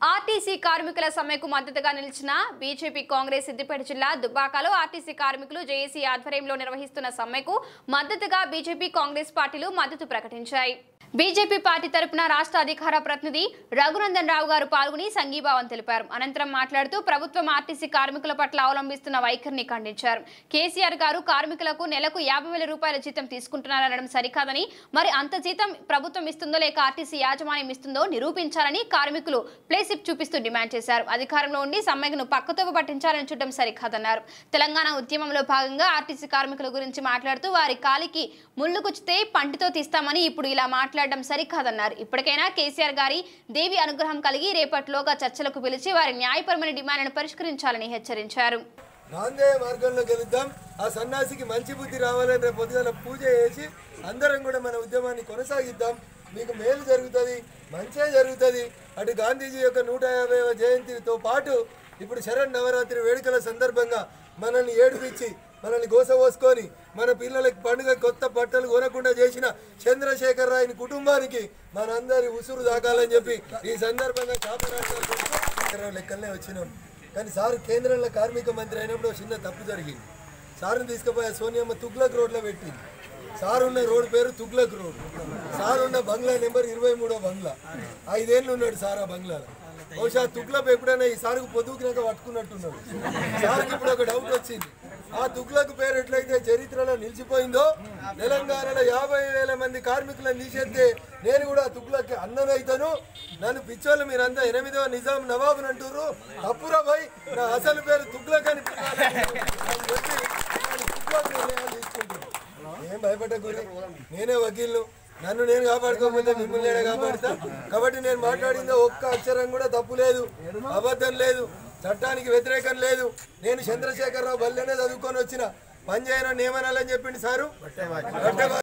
RTC కార్మికుల సమ్మెకు మద్దతుగా నిలిచిన బీజేపీ కాంగ్రెస్ సిద్దిపేట జిల్లా దుబ్బాకలో ఆర్టీసీ కార్మికులు జేఏసీ ఆధ్వర్యంలో నిర్వహిస్తున్న సమ్మెకు మద్దతుగా బీజేపీ కాంగ్రెస్ పార్టీలు మద్దతు ప్రకటించాయి బీజేపీ పార్టీ తరపున రాష్ట్ర అధికార ప్రతినిధి రఘునందన్ రావు గారు పాల్గొని సంఘీభావం తెలిపారు అనంతరం మాట్లాడుతూ ప్రభుత్వం ఆర్టీసీ కార్మికుల పట్ల అవలంబిస్తున్న వైఖరిని ఖండించారు కేసీఆర్ గారు కార్మికులకు నెలకు యాభై వేల రూపాయల జీతం తీసుకుంటున్నారనడం సరికాదని మరి అంత జీతం ప్రభుత్వం ఇస్తుందో లేక ఆర్టీసీ యాజమాన్యం ఇస్తుందో నిరూపించాలని కార్మికులు ప్లేసిప్ చూపిస్తూ డిమాండ్ చేశారు అధికారంలో ఉండి సమ్మెను పక్కతో పట్టించాలని చూడడం సరికాదన్నారు తెలంగాణ ఉద్యమంలో భాగంగా ఆర్టీసీ కార్మికుల గురించి మాట్లాడుతూ వారి కాలికి ముళ్ళు గుచ్చితే పంటితో తీస్తామని ఇప్పుడు ఇలా మాట్లాడడం సరికాదన్నారు ఇప్పటికైనా కేసీఆర్ గారి దేవి అనుగ్రహం కలిగి రేపటిలోగా చర్చలకు పిలిచి వారి న్యాయపరమైన డిమాండ్లను పరిష్కరించాలని హెచ్చరించారు గాంధేయ మార్గంలో గెలుద్దాం ఆ సన్యాసికి మంచి బుద్ధి రావాలని రేపు పొద్దుగాల పూజ చేసి అందరం కూడా మన ఉద్యమాన్ని కొనసాగిద్దాం మీకు మేలు జరుగుతుంది మంచే జరుగుతుంది అటు గాంధీజీ యొక్క నూట యాభైవ జయంతితో పాటు ఇప్పుడు శరణ్ నవరాత్రి వేడుకల సందర్భంగా మనల్ని ఏడిపించి మనల్ని గోసపోసుకొని మన పిల్లలకి పండుగ కొత్త బట్టలు కొనకుండా చేసిన చంద్రశేఖర్ రాయని కుటుంబానికి మనందరి ఉసురు దాకాలని చెప్పి ఈ సందర్భంగా కాపరాజు లెక్కలనే వచ్చినాం కానీ సార్ కేంద్రంలో కార్మిక మంత్రి అయినప్పుడు ఒక చిన్న తప్పు జరిగింది సార్ని తీసుకుపోయే సోనియమ్మ తుగ్లక్ రోడ్లో పెట్టింది సార్ ఉన్న రోడ్ పేరు తుగ్లక్ రోడ్ సార్ ఉన్న బంగ్లా నెంబర్ ఇరవై మూడో బంగ్లా ఐదేళ్ళు ఉన్నాడు సార్ ఆ బంగ్లాలో బహుశా తుగ్లక్ ఎప్పుడైనా ఈ సార్కు పొద్దుకునాక పట్టుకున్నట్టున్నాడు సార్కి ఇప్పుడు ఒక డౌట్ వచ్చింది ఆ తుగ్లక్ పేరు ఎట్లయితే చరిత్రలో నిలిచిపోయిందో తెలంగాణలో యాభై వేల మంది కార్మికులను తీసేస్తే నేను కూడా తుగ్లక్ అన్ననైతాను నన్ను పిచ్చోళ్ళు మీరంతా ఎనిమిదవ నిజాం నవాబుని అంటారు తప్పురా భయ్ నా అసలు పేరు తుగ్లక్ అని పిలవాలి అని చెప్పి వాళ్ళు తుగ్లక్ నిర్ణయాలు తీసుకుంటున్నారు ఏం భయపడకూడదు నేనే వకీల్ను నన్ను నేను కాపాడుకోకపోతే మిమ్మల్ని నేనే కాపాడుతా కాబట్టి నేను మాట్లాడిందో ఒక్క అక్షరం కూడా తప్పు లేదు అబద్ధం లేదు చట్టానికి వ్యతిరేకం లేదు నేను చంద్రశేఖరరావు బల్లెనే చదువుకొని వచ్చిన పని చేయనని ఏమనాలని చెప్పింది సారు